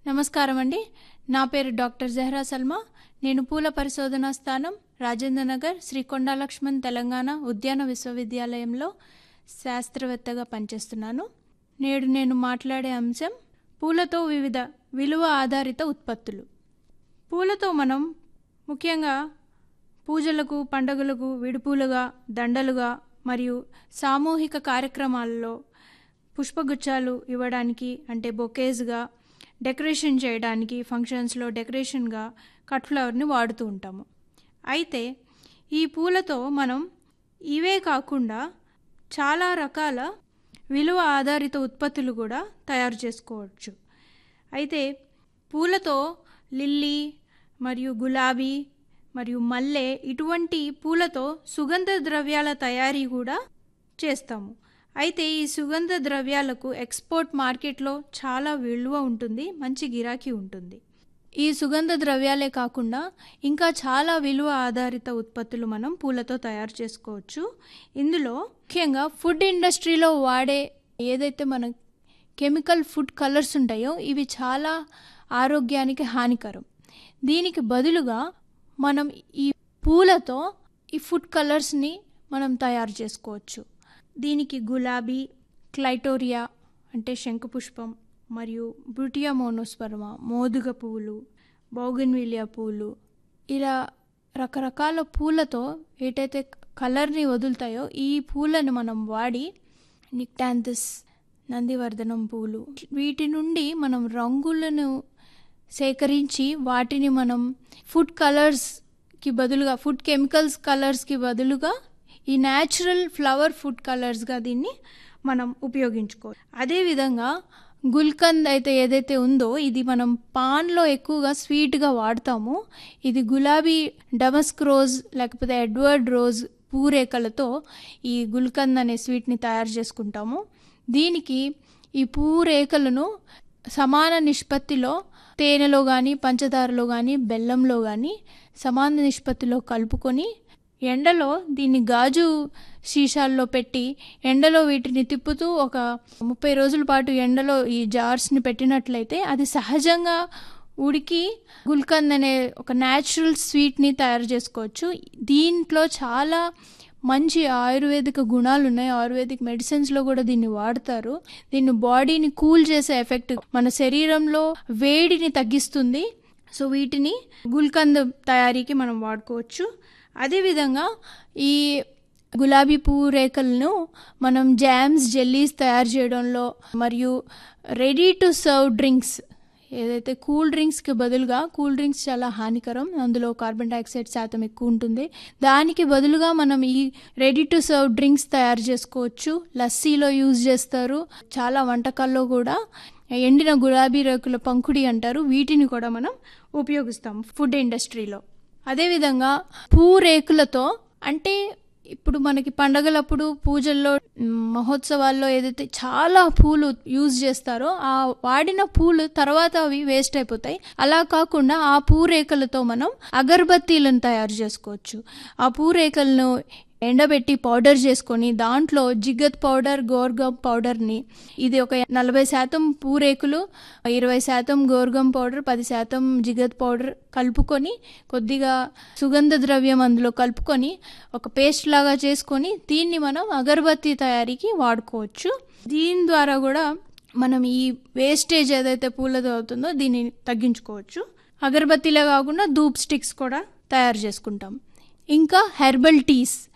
నమస్కారం అండి నా పేరు డాక్టర్ జహ్రా సల్మా నేను పూల పరిశోధనా స్థానం రాజేంద్ర నగర్ శ్రీ కొండా లక్ష్మణ్ తెలంగాణ ఉద్యాన విశ్వవిద్యాలయంలో శాస్త్రవేత్తగా పనిచేస్తున్నాను నేడు నేను మాట్లాడే అంశం పూలతో వివిధ విలువ ఆధారిత ఉత్పత్తులు పూలతో మనం ముఖ్యంగా పూజలకు పండుగలకు విడిపూలుగా దండలుగా మరియు సామూహిక కార్యక్రమాల్లో పుష్పగుచ్చాలు ఇవ్వడానికి అంటే బొకేజ్గా డెకరేషన్ చేయడానికి ఫంక్షన్స్లో డెకరేషన్గా కట్ ఫ్లవర్ని వాడుతూ ఉంటాము అయితే ఈ పూలతో మనం ఇవే కాకుండా చాలా రకాల విలువ ఆధారిత ఉత్పత్తులు కూడా తయారు చేసుకోవచ్చు అయితే పూలతో లిల్లీ మరియు గులాబీ మరియు మల్లె ఇటువంటి పూలతో సుగంధ ద్రవ్యాల తయారీ కూడా చేస్తాము అయితే ఈ సుగంధ ద్రవ్యాలకు ఎక్స్పోర్ట్ మార్కెట్లో చాలా విలువ ఉంటుంది మంచి గిరాకీ ఉంటుంది ఈ సుగంధ ద్రవ్యాలే కాకుండా ఇంకా చాలా విలువ ఆధారిత ఉత్పత్తులు మనం పూలతో తయారు చేసుకోవచ్చు ఇందులో ముఖ్యంగా ఫుడ్ ఇండస్ట్రీలో వాడే ఏదైతే మన కెమికల్ ఫుడ్ కలర్స్ ఉంటాయో ఇవి చాలా ఆరోగ్యానికి హానికరం దీనికి బదులుగా మనం ఈ పూలతో ఈ ఫుడ్ కలర్స్ని మనం తయారు చేసుకోవచ్చు దీనికి గులాబీ క్లైటోరియా అంటే శంఖపుష్పం మరియు బ్రుటియా మోనోస్పర్మ మోదుగ పువ్వులు బౌగన్విలియా పువ్వులు ఇలా రకరకాల పూలతో ఏటైతే కలర్ని వదులుతాయో ఈ పూలను మనం వాడి నిక్టాంథస్ నందివర్ధనం పూలు వీటి నుండి మనం రంగులను సేకరించి వాటిని మనం ఫుడ్ కలర్స్కి బదులుగా ఫుడ్ కెమికల్స్ కలర్స్కి బదులుగా ఈ న్యాచురల్ ఫ్లవర్ ఫుడ్ కలర్స్గా దీన్ని మనం ఉపయోగించుకోవచ్చు అదేవిధంగా గుల్కంద్ అయితే ఏదైతే ఉందో ఇది మనం పాన్లో ఎక్కువగా స్వీట్గా వాడతాము ఇది గులాబీ డమస్క్ రోజ్ లేకపోతే ఎడ్వర్డ్ రోజ్ పూరేకలతో ఈ గుల్కంద్ అనే స్వీట్ని తయారు చేసుకుంటాము దీనికి ఈ పూరేకలను సమాన నిష్పత్తిలో తేనెలో కానీ పంచదారలో కానీ బెల్లంలో కానీ సమాన నిష్పత్తిలో కలుపుకొని ఎండలో దీన్ని గాజు సీసాల్లో పెట్టి ఎండలో వీటిని తిప్పుతూ ఒక ముప్పై రోజుల పాటు ఎండలో ఈ జార్స్ని పెట్టినట్లయితే అది సహజంగా ఉడికి గుల్కంద్ అనే ఒక న్యాచురల్ స్వీట్ని తయారు చేసుకోవచ్చు దీంట్లో చాలా మంచి ఆయుర్వేదిక గుణాలు ఉన్నాయి ఆయుర్వేదిక్ మెడిసిన్స్లో కూడా దీన్ని వాడతారు దీన్ని బాడీని కూల్ చేసే ఎఫెక్ట్ మన శరీరంలో వేడిని తగ్గిస్తుంది సో వీటిని గుల్కంద్ తయారీకి మనం వాడుకోవచ్చు అదేవిధంగా ఈ గులాబీ పువ్వు రేకలను మనం జామ్స్ జెల్లీస్ తయారు చేయడంలో మరియు రెడీ టు సర్వ్ డ్రింక్స్ ఏదైతే కూల్ డ్రింక్స్కి బదులుగా కూల్ డ్రింక్స్ చాలా హానికరం అందులో కార్బన్ డైఆక్సైడ్ శాతం ఎక్కువ ఉంటుంది దానికి బదులుగా మనం ఈ రెడీ టు సర్వ్ డ్రింక్స్ తయారు చేసుకోవచ్చు లస్సీలో యూజ్ చేస్తారు చాలా వంటకాల్లో కూడా ఎండిన గులాబీ రేకుల పంకుడి అంటారు వీటిని కూడా మనం ఉపయోగిస్తాం ఫుడ్ ఇండస్ట్రీలో అదేవిధంగా పూరేకులతో అంటే ఇప్పుడు మనకి పండగలప్పుడు పూజల్లో మహోత్సవాల్లో ఏదైతే చాలా పూలు యూజ్ చేస్తారో ఆ వాడిన పూలు తర్వాత అవి వేస్ట్ అయిపోతాయి అలా కాకుండా ఆ పూరేకలతో మనం అగరబత్తీలను తయారు చేసుకోవచ్చు ఆ పూరేకలను ఎండబెట్టి పౌడర్ చేసుకొని దాంట్లో జిగత్ పౌడర్ గోర్గం పౌడర్ని ఇది ఒక నలభై శాతం పూరేకులు ఇరవై శాతం గోర్గం పౌడర్ పది శాతం జిగత్ పౌడర్ కలుపుకొని కొద్దిగా సుగంధ ద్రవ్యం అందులో కలుపుకొని ఒక పేస్ట్ లాగా చేసుకొని దీన్ని మనం అగరబత్తి తయారీకి వాడుకోవచ్చు దీని ద్వారా కూడా మనం ఈ వేస్టేజ్ ఏదైతే పూలతో అవుతుందో దీన్ని తగ్గించుకోవచ్చు అగరబత్తిలే కాకుండా ధూప్ స్టిక్స్ కూడా తయారు చేసుకుంటాం ఇంకా హెర్బల్ టీస్